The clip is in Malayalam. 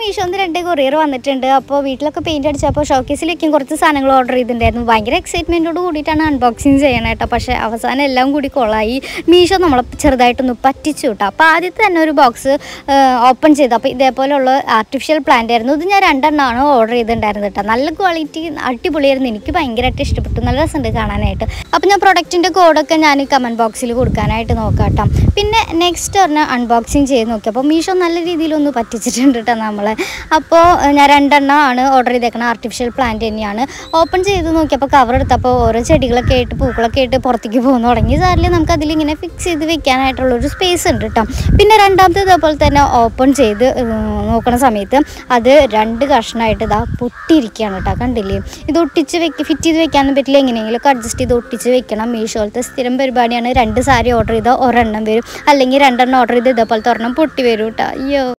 മീഷോന്ന് രണ്ട് കൊറിയർ വന്നിട്ടുണ്ട് അപ്പോൾ വീട്ടിലൊക്കെ പെയിൻറ് അടിച്ചപ്പോൾ ഷോക്കേസിൽ വെക്കും കുറച്ച് സാധനങ്ങൾ ഓർഡർ ചെയ്തിട്ടുണ്ടായിരുന്നു ഭയങ്കര എക്സൈറ്റ്മെൻറ്റോട് കൂടിയിട്ടാണ് അൺബോക്സിങ് ചെയ്യണത് കേട്ടോ പക്ഷേ അവസാനം എല്ലാം കൂടി കൊളായി മീഷോ നമ്മളെ ചെറുതായിട്ടൊന്ന് പറ്റിച്ചു കേട്ടോ അപ്പോൾ ആദ്യത്തെ തന്നെ ഒരു ബോക്സ് ഓപ്പൺ ചെയ്തു അപ്പോൾ ഇതേപോലെയുള്ള ആർട്ടിഫിഷ്യൽ പ്ലാന്റ് ആയിരുന്നു ഇത് ഞാൻ രണ്ടെണ്ണമാണ് ഓർഡർ ചെയ്തിട്ടുണ്ടായിരുന്നത് കേട്ടോ നല്ല ക്വാളിറ്റി അടിപൊളിയായിരുന്നു എനിക്ക് ഭയങ്കരമായിട്ട് ഇഷ്ടപ്പെട്ടു നല്ല രസമുണ്ട് കാണാനായിട്ട് അപ്പോൾ ഞാൻ പ്രൊഡക്റ്റിൻ്റെ കോഡൊക്കെ ഞാൻ കമൻറ്റ് ബോക്സിൽ കൊടുക്കാനായിട്ട് നോക്കാം കേട്ടോ പിന്നെ നെക്സ്റ്റ് പറഞ്ഞാൽ അൺബോക്സിങ് ചെയ്ത് നോക്കി അപ്പോൾ മീഷോ നല്ല രീതിയിലൊന്ന് പറ്റിച്ചിട്ടുണ്ട് കേട്ടോ നമ്മളെ അപ്പോൾ ഞാൻ രണ്ടെണ്ണം ആണ് ഓർഡർ ചെയ്തേക്കുന്നത് ആർട്ടിഫിഷ്യൽ പ്ലാന്റ് തന്നെയാണ് ഓപ്പൺ ചെയ്ത് നോക്കിയപ്പോൾ കവർ എടുത്തപ്പോൾ ഓരോ ചെടികളൊക്കെ ആയിട്ട് പൂക്കളൊക്കെ ആയിട്ട് പുറത്തേക്ക് പോകുന്നു തുടങ്ങി സാറിൽ നമുക്ക് അതിലിങ്ങനെ ഫിക്സ് ചെയ്ത് വെക്കാനായിട്ടുള്ളൊരു സ്പേസ് ഉണ്ട് കേട്ടോ പിന്നെ രണ്ടാമത്തെ ഇതേപോലെ തന്നെ ഓപ്പൺ ചെയ്ത് ഉം, നോക്കണ സമയത്ത് അത് രണ്ട് കഷ്ണമായിട്ട് ഇതാ പൊട്ടിയിരിക്കുകയാണ് കേട്ടോ കണ്ടില്ലേ ഇത് ഒട്ടിച്ച് വെക്ക് ഫിറ്റ് ചെയ്ത് വെക്കാനും പറ്റില്ല എങ്ങനെയെങ്കിലും അഡ്ജസ്റ്റ് ചെയ്ത് ഒട്ടിച്ച് വെക്കണം മീഷോലത്തെ സ്ഥിരം പരിപാടിയാണ് രണ്ട് സാരി ഓർഡർ ചെയ്താൽ ഒരെണ്ണം വരും അല്ലെങ്കിൽ രണ്ടെണ്ണം ഓർഡർ ചെയ്ത് ഇതേപോലത്തെ ഒരെണ്ണം പൊട്ടി വരും കേട്ടോ അയ്യോ